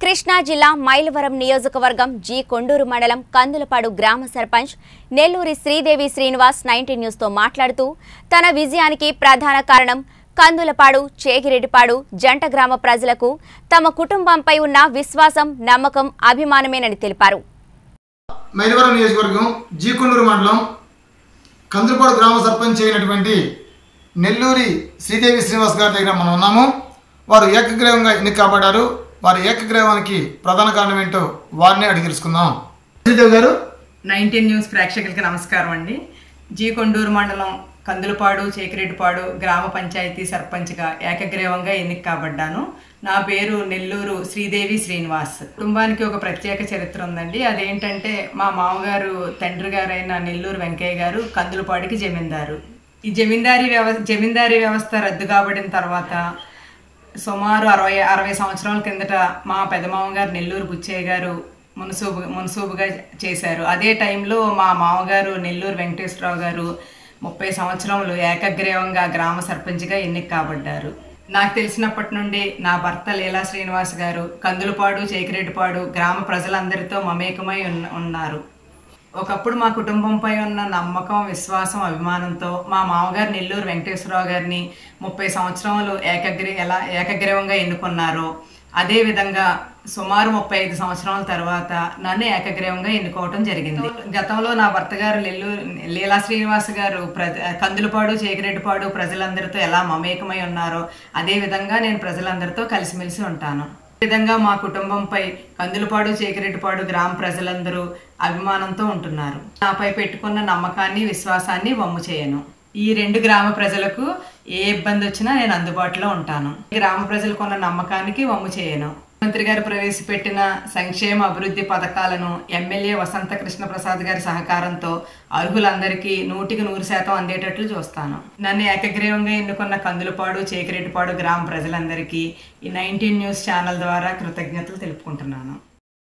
కృష్ణా జిల్లా మైలవరం నియోజకవర్గం జి కొండూరు మండలం కందులపాడు గ్రామ సర్పంచ్ నెల్లూరి శ్రీదేవి శ్రీనివాస్ నైన్టీన్ న్యూస్తో మాట్లాడుతూ తన విజయానికి ప్రధాన కారణం కందులపాడు చేగిరెడ్డిపాడు జంట గ్రామ ప్రజలకు తమ కుటుంబంపై ఉన్న విశ్వాసం నమ్మకం అభిమానమేనని తెలిపారు మైలవరం నియోజకవర్గం జీకొండూరు మండలం కందులపాడు గ్రామ సర్పంచ్ అయినటువంటి నెల్లూరి శ్రీదేవి శ్రీనివాస్ గారి దగ్గర మనం ఉన్నాము వారు ఏకగ్రీవంగా ఎన్నిక కాబడ్డారు వారి ఏకగ్రీవానికి ప్రధాన కారణం ఏంటో వారిని అడిగి తెలుసుకుందాం శ్రీదేవి గారు నైన్టీన్ న్యూస్ ప్రేక్షకులకి నమస్కారం అండి జీ కొండూరు మండలం కందులపాడు చేకిరెడ్డిపాడు గ్రామ పంచాయతీ సర్పంచ్గా ఏకగ్రీవంగా ఎన్నిక కాబడ్డాను నా పేరు నెల్లూరు శ్రీదేవి శ్రీనివాస్ కుటుంబానికి ఒక ప్రత్యేక చరిత్ర ఉందండి అదేంటంటే మా మామగారు తండ్రి గారైన నెల్లూరు వెంకయ్య గారు కందులపాడుకి జమీందారు ఈ జమీందారీ వ్యవ జమీందారీ వ్యవస్థ రద్దు కాబడిన తర్వాత సుమారు అరవై అరవై సంవత్సరాల కిందట మా పెదమామ గారు నెల్లూరు బుచ్చయ్య గారు మున్సూబు మున్సూబుగా చేశారు అదే టైంలో మా మామగారు నెల్లూరు వెంకటేశ్వరరావు గారు ముప్పై సంవత్సరములు ఏకగ్రీవంగా గ్రామ సర్పంచ్గా ఎన్నిక కాబడ్డారు నాకు తెలిసినప్పటి నుండి నా భర్త లీలా శ్రీనివాస్ గారు కందులపాడు చేకిరెడ్డిపాడు గ్రామ ప్రజలందరితో మమేకమై ఉన్న ఉన్నారు ఒకప్పుడు మా కుటుంబంపై ఉన్న నమ్మకం విశ్వాసం అభిమానంతో మా మామగారు నెల్లూరు వెంకటేశ్వరరావు గారిని ముప్పై సంవత్సరములు ఏకగ్రీ ఎలా ఏకగ్రీవంగా ఎన్నుకున్నారో అదేవిధంగా సుమారు ముప్పై ఐదు సంవత్సరాల తర్వాత నన్ను ఏకగ్రీవంగా ఎన్నుకోవటం జరిగింది గతంలో నా భర్త గారు నెల్లూరు లీలా శ్రీనివాస్ గారు ప్రజ కందులపాడు చేకిరెడ్డిపాడు ప్రజలందరితో ఎలా మమేకమై ఉన్నారో అదే విధంగా నేను ప్రజలందరితో కలిసిమెలిసి ఉంటాను ఈ విధంగా మా కుటుంబంపై కందులపాడు చేకిరెడ్డిపాడు గ్రామ ప్రజలందరూ అభిమానంతో ఉంటున్నారు నాపై పెట్టుకున్న నమ్మకాన్ని విశ్వాసాన్ని వమ్ము చేయను ఈ రెండు గ్రామ ప్రజలకు ఏ ఇబ్బంది వచ్చినా నేను అందుబాటులో ఉంటాను గ్రామ ప్రజలకు ఉన్న నమ్మకానికి వమ్ము చేయను మంత్రి గారు ప్రవేశపెట్టిన సంక్షేమ అభివృద్ధి పథకాలను ఎమ్మెల్యే వసంత కృష్ణ ప్రసాద్ గారి సహకారంతో అర్హులందరికీ నూటికి నూరు శాతం అందేటట్లు చూస్తాను నన్ను ఏకగ్రీవంగా ఎన్నుకున్న కందులపాడు చేకిరెడ్డిపాడు గ్రామ ప్రజలందరికీ ఈ నైన్టీన్ న్యూస్ ఛానల్ ద్వారా కృతజ్ఞతలు తెలుపుకుంటున్నాను